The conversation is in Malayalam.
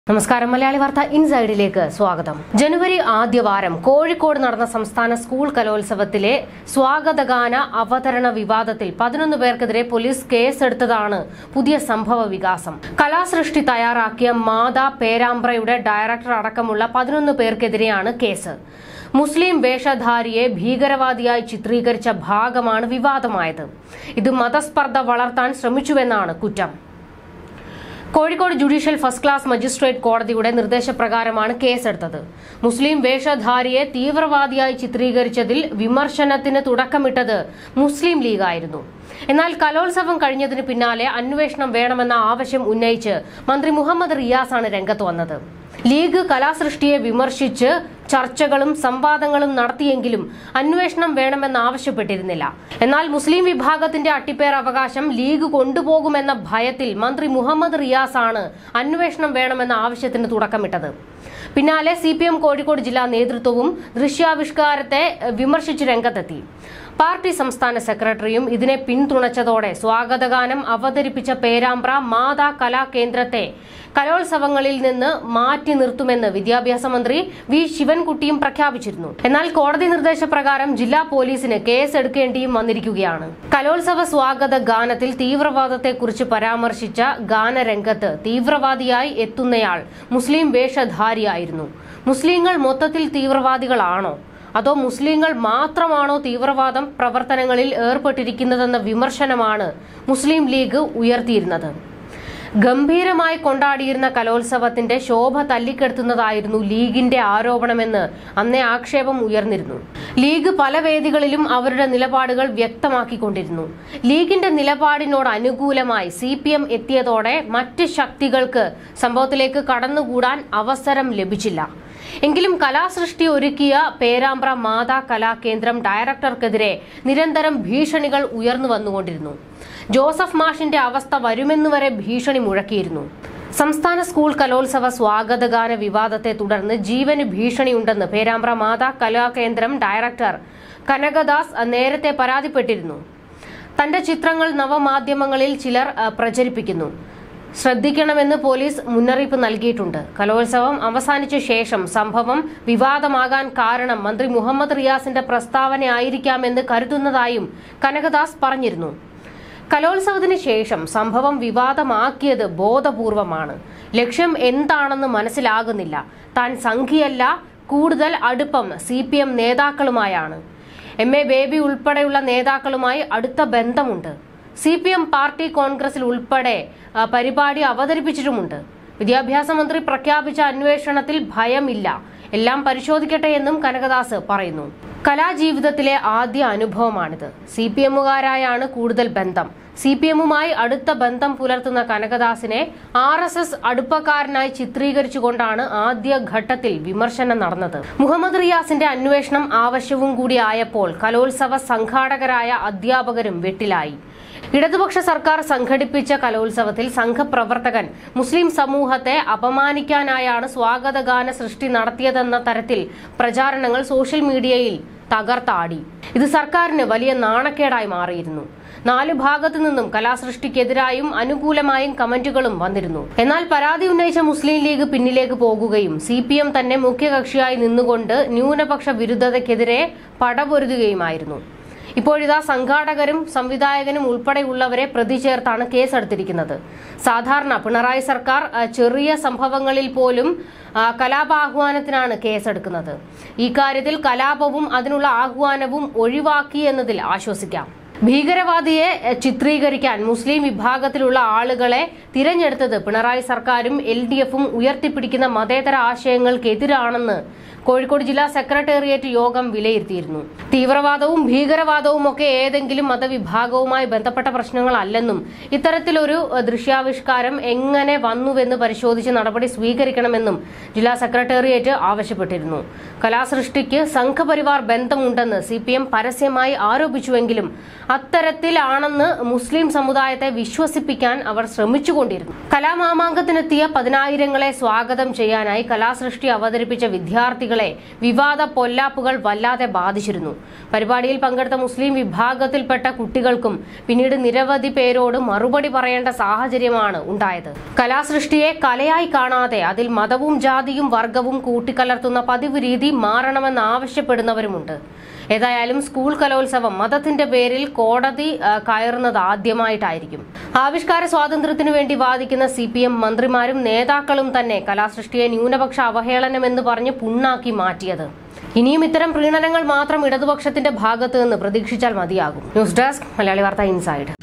നമസ്കാരം മലയാളി വാർത്ത ഇൻസൈഡിലേക്ക് സ്വാഗതം ജനുവരി ആദ്യവാരം കോഴിക്കോട് നടന്ന സംസ്ഥാന സ്കൂൾ കലോത്സവത്തിലെ സ്വാഗതഗാന അവതരണ വിവാദത്തിൽ പതിനൊന്ന് പേർക്കെതിരെ പോലീസ് കേസെടുത്തതാണ് പുതിയ സംഭവ വികാസം കലാസൃഷ്ടി തയ്യാറാക്കിയ മാതാ പേരാമ്പ്രയുടെ ഡയറക്ടർ അടക്കമുള്ള പതിനൊന്ന് പേർക്കെതിരെയാണ് കേസ് മുസ്ലിം വേഷധാരിയെ ഭീകരവാദിയായി ചിത്രീകരിച്ച ഭാഗമാണ് വിവാദമായത് ഇത് മതസ്പർദ്ധ വളർത്താൻ ശ്രമിച്ചുവെന്നാണ് കുറ്റം Kozhikode judicial first class magistrate കോടതിയുടെ നിർദ്ദേശപ്രകാരമാണ് കേസെടുത്തത് മുസ്ലിം വേഷധാരിയെ തീവ്രവാദിയായി ചിത്രീകരിച്ചതിൽ വിമർശനത്തിന് തുടക്കമിട്ടത് മുസ്ലിം ലീഗായിരുന്നു എന്നാൽ കലോത്സവം കഴിഞ്ഞതിന് പിന്നാലെ അന്വേഷണം വേണമെന്ന ആവശ്യം ഉന്നയിച്ച് മന്ത്രി മുഹമ്മദ് റിയാസാണ് രംഗത്ത് വന്നത് ലീഗ് കലാസൃഷ്ടിയെ വിമർശിച്ച് ചർച്ചകളും സംവാദങ്ങളും നടത്തിയെങ്കിലും അന്വേഷണം വേണമെന്ന് ആവശ്യപ്പെട്ടിരുന്നില്ല എന്നാൽ മുസ്ലിം വിഭാഗത്തിന്റെ അട്ടിപ്പേർ അവകാശം ലീഗ് കൊണ്ടുപോകുമെന്ന ഭയത്തിൽ മന്ത്രി മുഹമ്മദ് റിയാസ് ആണ് അന്വേഷണം വേണമെന്ന ആവശ്യത്തിന് തുടക്കമിട്ടത് പിന്നാലെ സി പി എം കോഴിക്കോട് ജില്ലാ നേതൃത്വവും ദൃശ്യാവിഷ്കാരത്തെ വിമർശിച്ച് രംഗത്തെത്തി പാർട്ടി സംസ്ഥാന സെക്രട്ടറിയും ഇതിനെ പിന്തുണച്ചതോടെ സ്വാഗതഗാനം അവതരിപ്പിച്ച പേരാമ്പ്ര മാതാ കലാകേന്ദ്രത്തെ കലോത്സവങ്ങളിൽ നിന്ന് മാറ്റി നിർത്തുമെന്ന് വിദ്യാഭ്യാസ മന്ത്രി വി ശിവൻകുട്ടിയും പ്രഖ്യാപിച്ചിരുന്നു എന്നാൽ കോടതി നിർദ്ദേശപ്രകാരം ജില്ലാ പോലീസിന് കേസ് എടുക്കേണ്ടിയും വന്നിരിക്കുകയാണ് കലോത്സവ സ്വാഗത ഗാനത്തിൽ തീവ്രവാദത്തെക്കുറിച്ച് പരാമർശിച്ച ഗാനരംഗത്ത് തീവ്രവാദിയായി എത്തുന്നയാൾ മുസ്ലിം വേഷധാരിയായിരുന്നു മുസ്ലിങ്ങൾ മൊത്തത്തിൽ തീവ്രവാദികളാണോ അതോ മുസ്ലിങ്ങൾ മാത്രമാണോ തീവ്രവാദം പ്രവർത്തനങ്ങളിൽ ഏർപ്പെട്ടിരിക്കുന്നതെന്ന വിമർശനമാണ് മുസ്ലിം ലീഗ് ഉയർത്തിയിരുന്നത് ഗംഭീരമായി കൊണ്ടാടിയിരുന്ന കലോത്സവത്തിന്റെ ശോഭ തല്ലിക്കെടുത്തുന്നതായിരുന്നു ലീഗിന്റെ ആരോപണമെന്ന് അന്നേ ആക്ഷേപം ഉയർന്നിരുന്നു ലീഗ് പല വേദികളിലും അവരുടെ നിലപാടുകൾ വ്യക്തമാക്കിക്കൊണ്ടിരുന്നു ലീഗിന്റെ നിലപാടിനോട് അനുകൂലമായി സി പി എം എത്തിയതോടെ മറ്റ് ശക്തികൾക്ക് സംഭവത്തിലേക്ക് കടന്നുകൂടാൻ അവസരം ലഭിച്ചില്ല എങ്കിലും കലാസൃഷ്ടി ഒരുക്കിയ പേരാമ്പ്ര മാതാ കലാകേന്ദ്രം ഡയറക്ടർക്കെതിരെ നിരന്തരം ഭീഷണികൾ ഉയർന്നു വന്നുകൊണ്ടിരുന്നു ജോസഫ് മാഷിന്റെ അവസ്ഥ വരുമെന്നുവരെ ഭീഷണി മുഴക്കിയിരുന്നു സംസ്ഥാന സ്കൂൾ കലോത്സവ സ്വാഗതഗാന വിവാദത്തെ തുടർന്ന് ജീവന് ഭീഷണിയുണ്ടെന്ന് പേരാമ്പ്ര മാതാ കലാകേന്ദ്രം ഡയറക്ടർ കനകദാസ് നേരത്തെ പരാതിപ്പെട്ടിരുന്നു തന്റെ ചിത്രങ്ങൾ നവമാധ്യമങ്ങളിൽ ചിലർ അഹ്, പ്രചരിപ്പിക്കുന്നു ശ്രദ്ധിക്കണമെന്ന് പോലീസ് മുന്നറിയിപ്പ് നൽകിയിട്ടുണ്ട് കലോത്സവം അവസാനിച്ച ശേഷം സംഭവം വിവാദമാകാൻ കാരണം മന്ത്രി മുഹമ്മദ് റിയാസിന്റെ പ്രസ്താവനയായിരിക്കാമെന്ന് കരുതുന്നതായും കനകദാസ് പറഞ്ഞിരുന്നു കലോത്സവത്തിന് ശേഷം സംഭവം വിവാദമാക്കിയത് ബോധപൂർവമാണ് ലക്ഷ്യം എന്താണെന്ന് മനസ്സിലാകുന്നില്ല താൻ സംഘിയല്ല കൂടുതൽ അടുപ്പം സി പി എം നേതാക്കളുമായാണ് എം എ ബേബി ഉൾപ്പെടെയുള്ള നേതാക്കളുമായി അടുത്ത ബന്ധമുണ്ട് സി പി എം പാർട്ടി കോൺഗ്രസിൽ ഉൾപ്പെടെ ആ, പരിപാടി അവതരിപ്പിച്ചിട്ടുമുണ്ട് വിദ്യാഭ്യാസ മന്ത്രി പ്രഖ്യാപിച്ച അന്വേഷണത്തിൽ ഭയമില്ല എല്ലാം പരിശോധിക്കട്ടെ എന്നും കനകദാസ് പറയുന്നു കലാജീവിതത്തിലെ ആദ്യ അനുഭവമാണിത് സി പി എമ്മുകാരായാണ് കൂടുതൽ ബന്ധം സി പി എമ്മുമായി അടുത്ത ബന്ധം പുലർത്തുന്ന കനകദാസിനെ ആർ എസ് എസ് അടുപ്പക്കാരനായി ചിത്രീകരിച്ചുകൊണ്ടാണ് ആദ്യ ഘട്ടത്തിൽ വിമർശനം നടന്നത് മുഹമ്മദ് റിയാസിന്റെ അന്വേഷണം ആവശ്യവും കൂടി ആയപ്പോൾ കലോത്സവ സംഘാടകരായ അധ്യാപകരും വെട്ടിലായി ഇടതുപക്ഷ സർക്കാർ സംഘടിപ്പിച്ച കലോത്സവത്തിൽ സംഘപ്രവർത്തകൻ മുസ്ലിം സമൂഹത്തെ അപമാനിക്കാനായാണ് സ്വാഗതഗാന സൃഷ്ടി നടത്തിയതെന്ന തരത്തിൽ പ്രചാരണങ്ങൾ സോഷ്യൽ മീഡിയയിൽ തകർത്താടി ഇത് സർക്കാരിന് വലിയ നാണക്കേടായി മാറിയിരുന്നു നാല് ഭാഗത്തു നിന്നും കലാസൃഷ്ടിക്കെതിരായും അനുകൂലമായും കമന്റുകളും വന്നിരുന്നു എന്നാൽ പരാതി ഉന്നയിച്ച മുസ്ലിം ലീഗ് പിന്നിലേക്ക് പോകുകയും സി പി എം തന്നെ മുഖ്യകക്ഷിയായി നിന്നുകൊണ്ട് ന്യൂനപക്ഷ വിരുദ്ധതയ്ക്കെതിരെ പടപൊരുതുകയുമായിരുന്നു ഇപ്പോഴിതാ സംഘാടകരും സംവിധായകനും ഉൾപ്പെടെയുള്ളവരെ പ്രതി ചേർത്താണ് കേസെടുത്തിരിക്കുന്നത് സാധാരണ പിണറായി സർക്കാർ ആ, ചെറിയ സംഭവങ്ങളിൽ പോലും ആ, കലാപാഹ്വാനത്തിനാണ് കേസെടുക്കുന്നത് ഈ കാര്യത്തിൽ കലാപവും അതിനുള്ള ആഹ്വാനവും ഒഴിവാക്കി എന്നതിൽ ആശ്വസിക്കാം ഭീകരവാദിയെ എ, ചിത്രീകരിക്കാൻ മുസ്ലിം വിഭാഗത്തിലുള്ള ആളുകളെ തിരഞ്ഞെടുത്തത് പിണറായി സർക്കാരും എൽ ഡി എഫും ഉയർത്തിപ്പിടിക്കുന്ന മതേതര ആശയങ്ങൾക്കെതിരാണെന്ന് കോഴിക്കോട് ജില്ലാ സെക്രട്ടേറിയറ്റ് യോഗം വിലയിരുത്തിയിരുന്നു തീവ്രവാദവും ഭീകരവാദവും ഒക്കെ ഏതെങ്കിലും മതവിഭാഗവുമായി ബന്ധപ്പെട്ട പ്രശ്നങ്ങളല്ലെന്നും ഇത്തരത്തിലൊരു എ, ദൃശ്യാവിഷ്കാരം എങ്ങനെ വന്നുവെന്ന് പരിശോധിച്ച് നടപടി സ്വീകരിക്കണമെന്നും ജില്ലാ സെക്രട്ടേറിയറ്റ് ആവശ്യപ്പെട്ടിരുന്നു കലാസൃഷ്ടിക്ക് സംഘപരിവാർ ബന്ധമുണ്ടെന്ന് സി പി എം പരസ്യമായി ആരോപിച്ചുവെങ്കിലും അത്തരത്തിലാണെന്ന് മുസ്ലിം സമുദായത്തെ വിശ്വസിപ്പിക്കാൻ അവർ ശ്രമിച്ചുകൊണ്ടിരുന്നു കലാമാമാങ്കത്തിനെത്തിയ പതിനായിരങ്ങളെ സ്വാഗതം ചെയ്യാനായി കലാസൃഷ്ടി അവതരിപ്പിച്ച വിദ്യാർത്ഥികളെ വിവാദ പൊല്ലാപ്പുകൾ വല്ലാതെ ബാധിച്ചിരുന്നു പരിപാടിയിൽ പങ്കെടുത്ത മുസ്ലിം വിഭാഗത്തിൽപ്പെട്ട കുട്ടികൾക്കും പിന്നീട് നിരവധി പേരോട് മറുപടി പറയേണ്ട സാഹചര്യമാണ് ഉണ്ടായത് കലാസൃഷ്ടിയെ കലയായി കാണാതെ അതിൽ മതവും ജാതിയും വർഗവും കൂട്ടിക്കലർത്തുന്ന പതിവ് രീതി മാറണമെന്ന് ആവശ്യപ്പെടുന്നവരുമുണ്ട് ഏതായാലും സ്കൂൾ കലോത്സവം മതത്തിന്റെ പേരിൽ കോടതി ആ, കയറുന്നത് ആദ്യമായിട്ടായിരിക്കും ആവിഷ്കാര സ്വാതന്ത്ര്യത്തിനു വേണ്ടി വാദിക്കുന്ന സി പി എം മന്ത്രിമാരും നേതാക്കളും തന്നെ കലാസൃഷ്ടിയെ ന്യൂനപക്ഷ അവഹേളനമെന്ന് പറഞ്ഞ് പുണ്ണാക്കി മാറ്റിയത് ഇനിയും ഇത്തരം പ്രീണനങ്ങൾ മാത്രം ഇടതുപക്ഷത്തിന്റെ ഭാഗത്ത് നിന്ന് പ്രതീക്ഷിച്ചാൽ മതിയാകും ന്യൂസ് ഡെസ്ക് മലയാളി വാർത്ത ഇൻസൈഡ്